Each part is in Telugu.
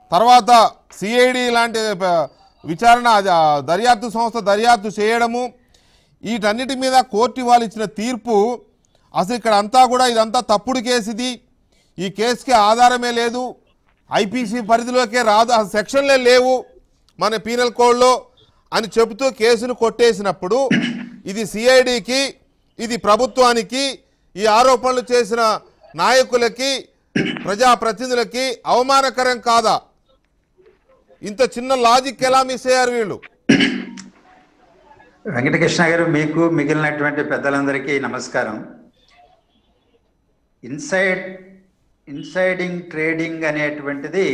తర్వాత సిఐడి లాంటి ప- విచారణ ఆ, దర్యాప్తు సంస్థ దర్యాప్తు చేయడము వీటన్నిటి మీద కోర్టు వాళ్ళు ఇచ్చిన తీర్పు అసలు ఇక్కడ అంతా కూడా ఇదంతా తప్పుడు కేసు ఇది ఈ కేసుకి ఆధారమే లేదు ఐపీసీ పరిధిలోకే రాదు అసలు సెక్షన్లే లేవు మన పీనల్ కోడ్లో అని చెబుతూ కేసును కొట్టేసినప్పుడు ఇది సిఐడికి ఇది ప్రభుత్వానికి ఈ ఆరోపణలు చేసిన నాయకులకి ప్రజాప్రతినిధులకి అవమానకరం కాదా ఇంత చిన్న లాజిక్ ఎలా మిస్ అయ్యారు వీళ్ళు వెంకటకృష్ణ గారు మీకు మిగిలినటువంటి పెద్దలందరికీ నమస్కారం ఇన్సైడ్ ఇన్సైడింగ్ ట్రేడింగ్ అనేటువంటిది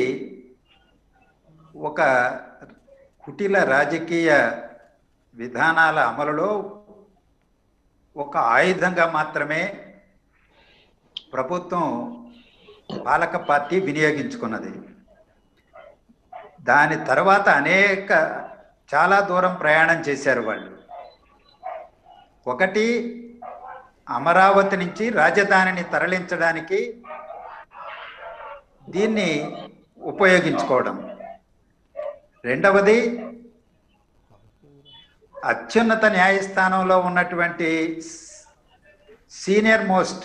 ఒక కుటిల రాజకీయ విధానాల అమలులో ఒక ఆయుధంగా మాత్రమే ప్రభుత్వం పాలక పార్టీ వినియోగించుకున్నది దాని తర్వాత అనేక చాలా దూరం ప్రయాణం చేశారు వాళ్ళు ఒకటి అమరావతి నుంచి రాజధానిని తరలించడానికి దీన్ని ఉపయోగించుకోవడం రెండవది అత్యున్నత న్యాయస్థానంలో ఉన్నటువంటి సీనియర్ మోస్ట్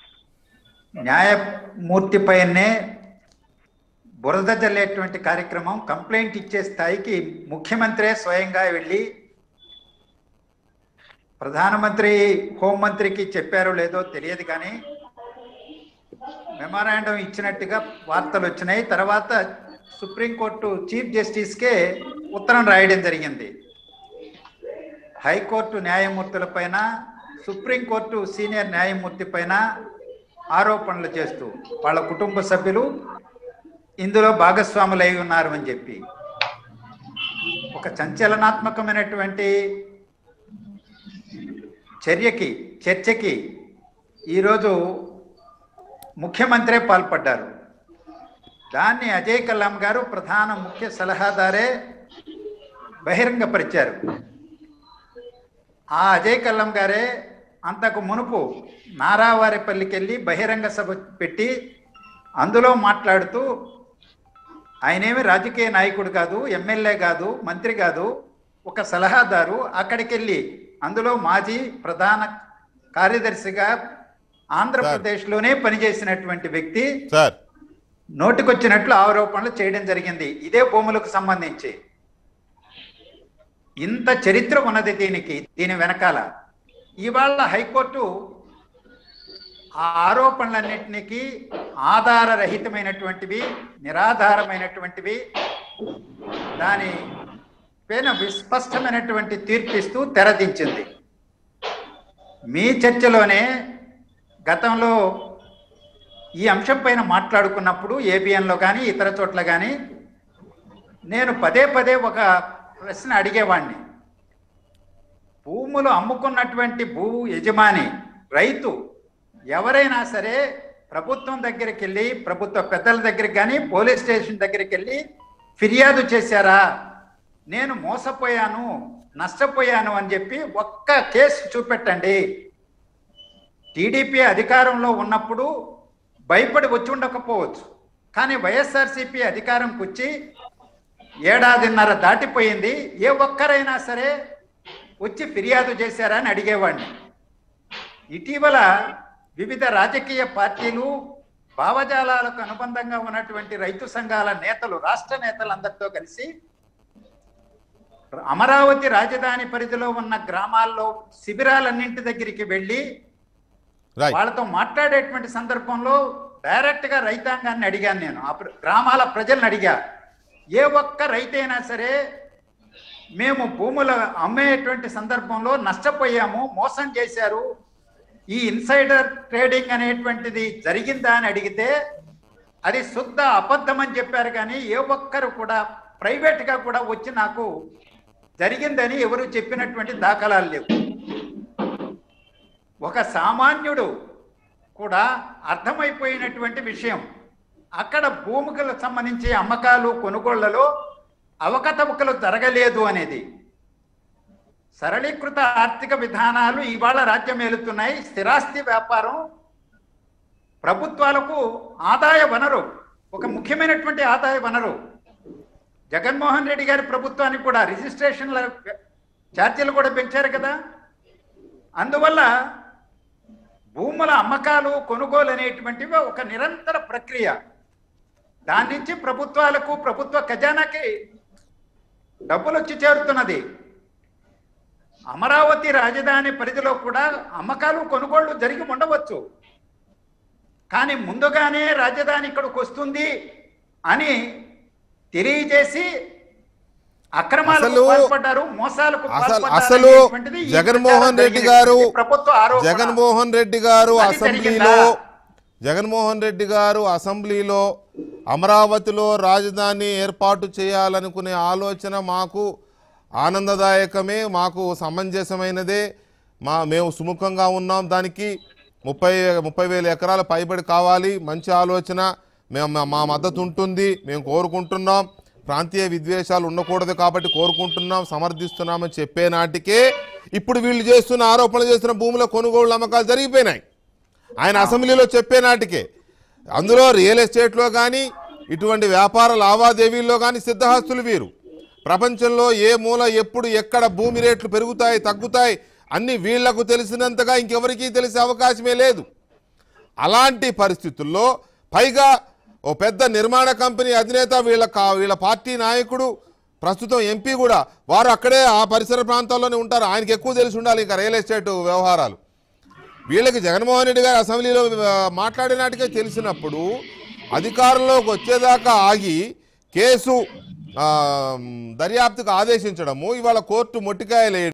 న్యాయమూర్తి పైనే బురద జల్లేటువంటి కార్యక్రమం కంప్లైంట్ ఇచ్చే స్థాయికి ముఖ్యమంత్రే స్వయంగా వెళ్ళి ప్రధానమంత్రి హోంమంత్రికి చెప్పారో లేదో తెలియదు కానీ మెమరాండం ఇచ్చినట్టుగా వార్తలు వచ్చినాయి తర్వాత సుప్రీంకోర్టు చీఫ్ జస్టిస్కే ఉత్తరం రాయడం జరిగింది హైకోర్టు న్యాయమూర్తుల పైన సుప్రీంకోర్టు సీనియర్ న్యాయమూర్తి పైన ఆరోపణలు చేస్తూ వాళ్ళ కుటుంబ సభ్యులు ఇందులో భాగస్వాములై ఉన్నారు అని చెప్పి ఒక సంచలనాత్మకమైనటువంటి చర్యకి చర్చకి ఈరోజు ముఖ్యమంత్రే పాల్పడ్డారు దాన్ని అజయ్ కలాం గారు ప్రధాన ముఖ్య సలహాదారే బహిరంగపరిచారు ఆ అజయ్ కల్లం గారే అంతకు మునుపు నారావారిపల్లికి వెళ్ళి బహిరంగ సభ పెట్టి అందులో మాట్లాడుతూ ఆయనేమి రాజకీయ నాయకుడు కాదు ఎమ్మెల్యే కాదు మంత్రి కాదు ఒక సలహాదారు అక్కడికి వెళ్ళి అందులో మాజీ ప్రధాన కార్యదర్శిగా ఆంధ్రప్రదేశ్లోనే పనిచేసినటువంటి వ్యక్తి సార్ నోటికొచ్చినట్లు ఆరోపణలు చేయడం జరిగింది ఇదే భూములకు సంబంధించి ఇంత చరిత్ర ఉన్నది దీనికి దీని వెనకాల ఇవాళ హైకోర్టు ఆ ఆరోపణలన్నింటినీ ఆధారరహితమైనటువంటివి నిరాధారమైనటువంటివి దాని పైన విస్పష్టమైనటువంటి తీర్పిస్తూ తెరదించింది మీ చర్చలోనే గతంలో ఈ అంశం పైన మాట్లాడుకున్నప్పుడు ఏబిఎన్లో కానీ ఇతర చోట్ల కానీ నేను పదే పదే ఒక ప్రశ్న అడిగేవాడిని భూములు అమ్ముకున్నటువంటి భూ యజమాని రైతు ఎవరైనా సరే ప్రభుత్వం దగ్గరికి వెళ్ళి ప్రభుత్వ పెద్దల దగ్గరికి కానీ పోలీస్ స్టేషన్ దగ్గరికి వెళ్ళి ఫిర్యాదు చేశారా నేను మోసపోయాను నష్టపోయాను అని చెప్పి ఒక్క కేసు చూపెట్టండి టీడీపీ అధికారంలో ఉన్నప్పుడు భయపడి వచ్చి ఉండకపోవచ్చు కానీ వైఎస్ఆర్సీపీ అధికారంకి వచ్చి ఏడాదిన్నర దాటిపోయింది ఏ ఒక్కరైనా సరే వచ్చి ఫిర్యాదు చేశారా అని అడిగేవాడిని ఇటీవల వివిధ రాజకీయ పార్టీలు భావజాలాలకు అనుబంధంగా ఉన్నటువంటి రైతు సంఘాల నేతలు రాష్ట్ర నేతలందరితో కలిసి అమరావతి రాజధాని పరిధిలో ఉన్న గ్రామాల్లో శిబిరాలన్నింటి దగ్గరికి వెళ్ళి రైట్ వాళ్ళతో మాట్లాడేటువంటి సందర్భంలో డైరెక్ట్ గా రైతాంగాన్ని అడిగాను నేను ఆ ప్ర- గ్రామాల ప్రజలను అడిగా ఏ ఒక్క రైతైనా సరే మేము భూములు అమ్మేటువంటి సందర్భంలో నష్టపోయాము మోసం చేశారు ఈ ఇన్సైడర్ ట్రేడింగ్ అనేటువంటిది జరిగిందా అని అడిగితే అది శుద్ధ అబద్ధం అని చెప్పారు కానీ ఏ ఒక్కరు కూడా ప్రైవేట్ గా కూడా వచ్చి నాకు జరిగిందని ఎవరు చెప్పినటువంటి దాఖలాలు లేవు ఒక సామాన్యుడు కూడా అర్థమైపోయినటువంటి విషయం అక్కడ భూములకు సంబంధించి అమ్మకాలు కొనుగోళ్లలో అవకతవకలు జరగలేదు అనేది సరళీకృత ఆర్థిక విధానాలు ఇవాళ రాజ్యం ఏలుతున్నాయి స్థిరాస్తి వ్యాపారం ప్రభుత్వాలకు ఆదాయ వనరు ఒక ముఖ్యమైనటువంటి ఆదాయ వనరు జగన్మోహన్ రెడ్డి గారి ప్రభుత్వానికి కూడా రిజిస్ట్రేషన్ల ఛార్జీలు కూడా పెంచారు కదా అందువల్ల భూముల అమ్మకాలు కొనుగోలు అనేటువంటివి ఒక నిరంతర ప్రక్రియ దాని నుంచి ప్రభుత్వాలకు ప్రభుత్వ ఖజానాకి డబ్బులు వచ్చి చేరుతున్నది అమరావతి రాజధాని పరిధిలో కూడా అమ్మకాలు కొనుగోళ్లు జరిగి ఉండవచ్చు కానీ ముందుగానే రాజధాని ఇక్కడికి వస్తుంది అని తెలియజేసి అక్రమాలకు అసలు- పాల్పడ్డారు మోసాలకు అసలు పాల్పడ్డారు అసలు అనేటువంటిది ఈ జగన్మోహన్ ప్రచారం రెడ్డి జరిగింది. గారు ఇది ప్రభుత్వ ఆరోపణ. జగన్మోహన్ రెడ్డి గారు అది అసెంబ్లీలో జరిగిందా? జగన్మోహన్ రెడ్డి గారు అసెంబ్లీలో అమరావతిలో రాజధాని ఏర్పాటు చేయాలనుకునే ఆలోచన మాకు ఆనందదాయకమే మాకు సమంజసమైనదే మా మేము సుముఖంగా ఉన్నాం దానికి ముప్పై ముప్పై వేల ఎకరాల పైబడి కావాలి మంచి ఆలోచన మేము మా- మా మద్దతు ఉంటుంది మేము కోరుకుంటున్నాం ప్రాంతీయ విద్వేషాలు ఉండకూడదు కాబట్టి కోరుకుంటున్నాం సమర్థిస్తున్నామని చెప్పే నాటికే ఇప్పుడు వీళ్ళు చేస్తున్న ఆరోపణలు చేస్తున్న భూముల కొనుగోలు అమ్మకాలు జరిగిపోయినాయి ఆయన అసెంబ్లీలో చెప్పే నాటికే అందులో రియల్ ఎస్టేట్లో కానీ ఇటువంటి వ్యాపార లావాదేవీల్లో కానీ సిద్ధహస్తులు వీరు ప్రపంచంలో ఏ మూల ఎప్పుడు ఎక్కడ భూమి రేట్లు పెరుగుతాయి తగ్గుతాయి అన్ని వీళ్లకు తెలిసినంతగా ఇంకెవరికీ తెలిసే అవకాశమే లేదు అలాంటి పరిస్థితుల్లో పైగా ఓ పెద్ద నిర్మాణ కంపెనీ అధినేత వీళ్ళ కా- వీళ్ళ పార్టీ నాయకుడు ప్రస్తుతం ఎంపీ కూడా వారు అక్కడే ఆ పరిసర ప్రాంతాల్లోనే ఉంటారు ఆయనకి ఎక్కువ తెలిసి ఉండాలి ఇంకా రియల్ ఎస్టేట్ వ్యవహారాలు వీళ్ళకి జగన్మోహన్ రెడ్డి గారు అసెంబ్లీలో ఆ, మాట్లాడినట్టుగా తెలిసినప్పుడు అధికారంలోకి వచ్చేదాకా ఆగి కేసు ఆ, దర్యాప్తుకు ఆదేశించడము ఇవాళ కోర్టు మొట్టికాయలు